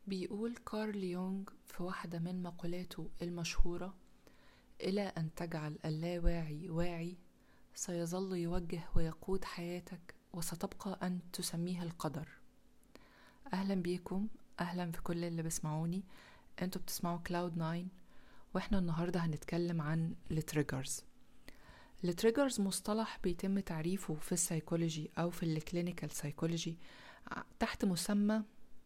بيقول كارل يونغ في واحدة من مقولاته المشهورة إلى أن تجعل اللاواعي واعي سيظل يوجه ويقود حياتك وستبقى أن تسميه القدر أهلا بيكم أهلا في كل اللي بيسمعوني انتوا بتسمعوا كلاود ناين واحنا النهاردة هنتكلم عن التريجرز التريجرز مصطلح بيتم تعريفه في السيكولوجي أو في الكلينيكال سيكولوجي تحت مسمى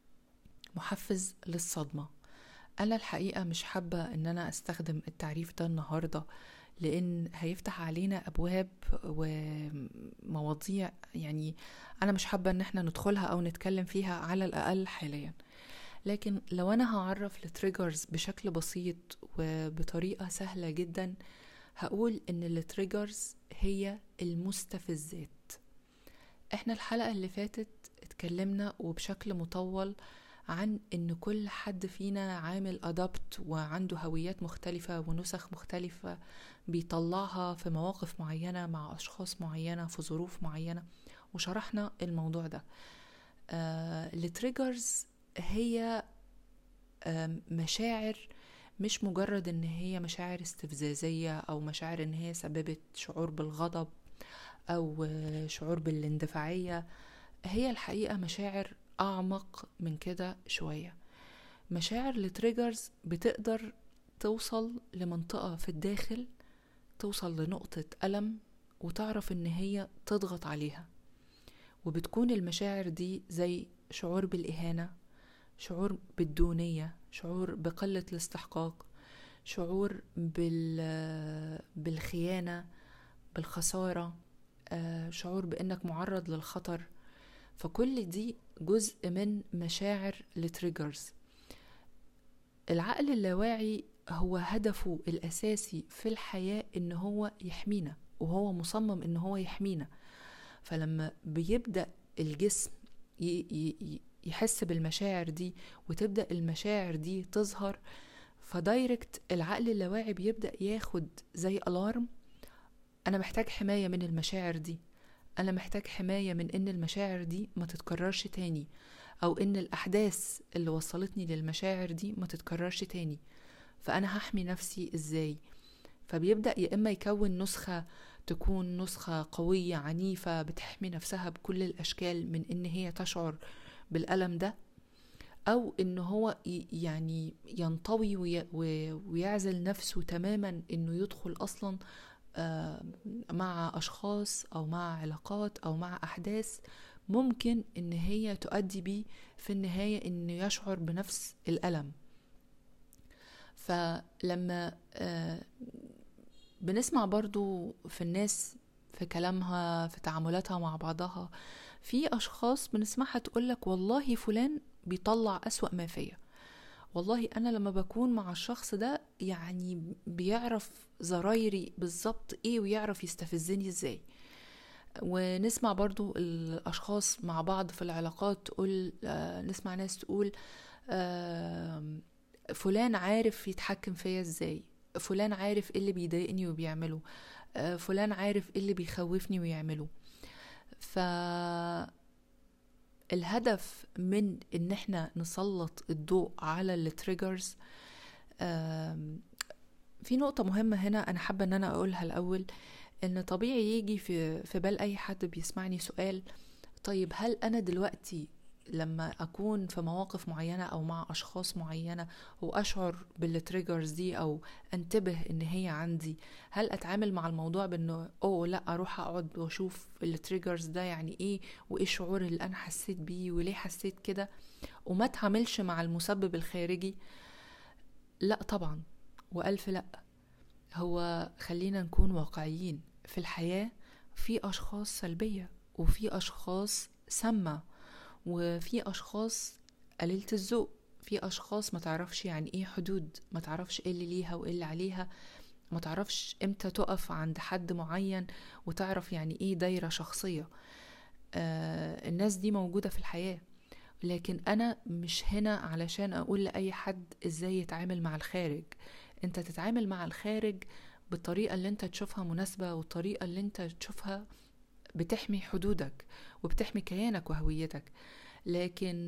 محفز للصدمة أنا الحقيقة مش حابة إن أنا أستخدم التعريف ده النهاردة لأن هيفتح علينا أبواب ومواضيع يعني أنا مش حابة إن احنا ندخلها أو نتكلم فيها على الأقل حاليا لكن لو أنا هعرف التريجرز بشكل بسيط وبطريقة سهلة جدا هقول إن التريجرز هي المستفزات احنا الحلقة اللي فاتت اتكلمنا وبشكل مطول عن ان كل حد فينا عامل ادابت وعنده هويات مختلفة ونسخ مختلفة بيطلعها في مواقف معينة مع اشخاص معينة في ظروف معينة وشرحنا الموضوع ده آه التريجرز هي آه مشاعر مش مجرد ان هي مشاعر استفزازية او مشاعر ان هي سببت شعور بالغضب او شعور بالاندفاعية هي الحقيقة مشاعر أعمق من كده شوية مشاعر التريجرز بتقدر توصل لمنطقة في الداخل توصل لنقطة ألم وتعرف إن هي تضغط عليها وبتكون المشاعر دي زي شعور بالإهانة شعور بالدونية شعور بقلة الاستحقاق شعور بال... بالخيانة بالخسارة شعور بأنك معرض للخطر فكل دي جزء من مشاعر التريجرز العقل اللاواعي هو هدفه الأساسي في الحياة إن هو يحمينا وهو مصمم إن هو يحمينا فلما بيبدأ الجسم يحس بالمشاعر دي وتبدأ المشاعر دي تظهر فدايركت العقل اللاواعي بيبدأ ياخد زي ألارم أنا محتاج حماية من المشاعر دي أنا محتاج حماية من إن المشاعر دي ما تتكررش تاني أو إن الأحداث اللي وصلتني للمشاعر دي ما تتكررش تاني فأنا هحمي نفسي إزاي فبيبدأ يا إما يكون نسخة تكون نسخة قوية عنيفة بتحمي نفسها بكل الأشكال من إن هي تشعر بالألم ده أو إن هو يعني ينطوي ويعزل نفسه تماما إنه يدخل أصلا مع أشخاص أو مع علاقات أو مع أحداث ممكن إن هي تؤدي بيه في النهاية إنه يشعر بنفس الألم فلما بنسمع برضو في الناس في كلامها في تعاملاتها مع بعضها في أشخاص بنسمعها تقولك والله فلان بيطلع أسوأ ما فيا والله انا لما بكون مع الشخص ده يعني بيعرف زرايري بالظبط ايه ويعرف يستفزني ازاي ونسمع برضو الاشخاص مع بعض في العلاقات تقول آه نسمع ناس تقول آه فلان عارف يتحكم فيا ازاي فلان عارف ايه اللي بيضايقني وبيعمله آه فلان عارف ايه اللي بيخوفني ويعمله ف الهدف من ان احنا نسلط الضوء على التريجرز في نقطة مهمة هنا أنا حابة إن أنا أقولها الأول إن طبيعي يجي في في بال أي حد بيسمعني سؤال طيب هل أنا دلوقتي لما أكون في مواقف معينة أو مع أشخاص معينة وأشعر بالتريجرز دي أو أنتبه إن هي عندي هل أتعامل مع الموضوع بإنه أوه لأ أروح أقعد وأشوف التريجرز ده يعني إيه وإيه الشعور اللي أنا حسيت بيه وليه حسيت كده وما أتعاملش مع المسبب الخارجي لأ طبعا وألف لأ هو خلينا نكون واقعيين في الحياة في أشخاص سلبية وفي أشخاص سامة وفي اشخاص قليله الذوق في اشخاص ما تعرفش يعني ايه حدود ما تعرفش ايه اللي ليها وايه اللي عليها ما تعرفش امتى تقف عند حد معين وتعرف يعني ايه دايره شخصيه آه الناس دي موجوده في الحياه لكن انا مش هنا علشان اقول لاي حد ازاي يتعامل مع الخارج انت تتعامل مع الخارج بالطريقه اللي انت تشوفها مناسبه والطريقه اللي انت تشوفها بتحمي حدودك وبتحمي كيانك وهويتك لكن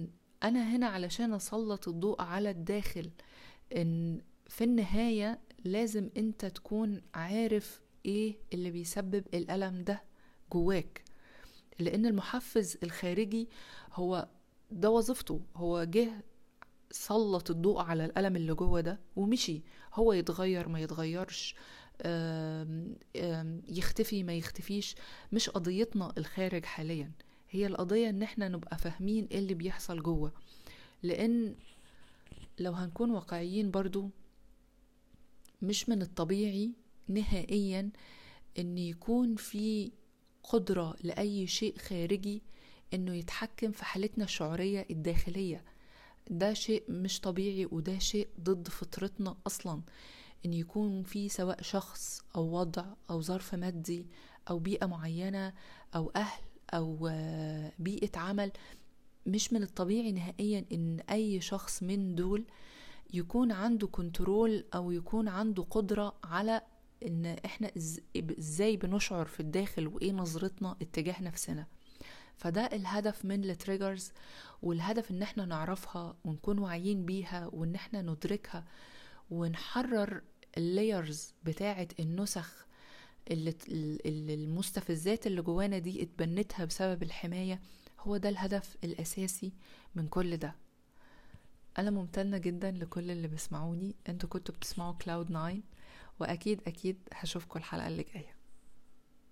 انا هنا علشان اسلط الضوء على الداخل ان في النهاية لازم انت تكون عارف ايه اللي بيسبب الألم ده جواك لان المحفز الخارجي هو ده وظيفته هو جه سلط الضوء على الألم اللي جوه ده ومشي هو يتغير ما يتغيرش آم آم يختفي ما يختفيش مش قضيتنا الخارج حاليا هي القضية ان احنا نبقى فاهمين ايه اللي بيحصل جوه لان لو هنكون واقعيين برضو مش من الطبيعي نهائيا ان يكون في قدرة لأي شيء خارجي انه يتحكم في حالتنا الشعورية الداخلية ده شيء مش طبيعي وده شيء ضد فطرتنا اصلا ان يكون في سواء شخص او وضع او ظرف مادي او بيئة معينة او اهل او بيئة عمل مش من الطبيعي نهائيا ان اي شخص من دول يكون عنده كنترول او يكون عنده قدرة على ان احنا ازاي بنشعر في الداخل وايه نظرتنا اتجاه نفسنا فده الهدف من التريجرز والهدف ان احنا نعرفها ونكون واعيين بيها وان احنا ندركها ونحرر اللايرز بتاعة النسخ اللي اللي المستفزات اللي جوانا دي اتبنتها بسبب الحماية هو ده الهدف الأساسي من كل ده أنا ممتنة جدا لكل اللي بيسمعوني انتوا كنتوا بتسمعوا كلاود ناين وأكيد أكيد هشوفكم الحلقة اللي جاية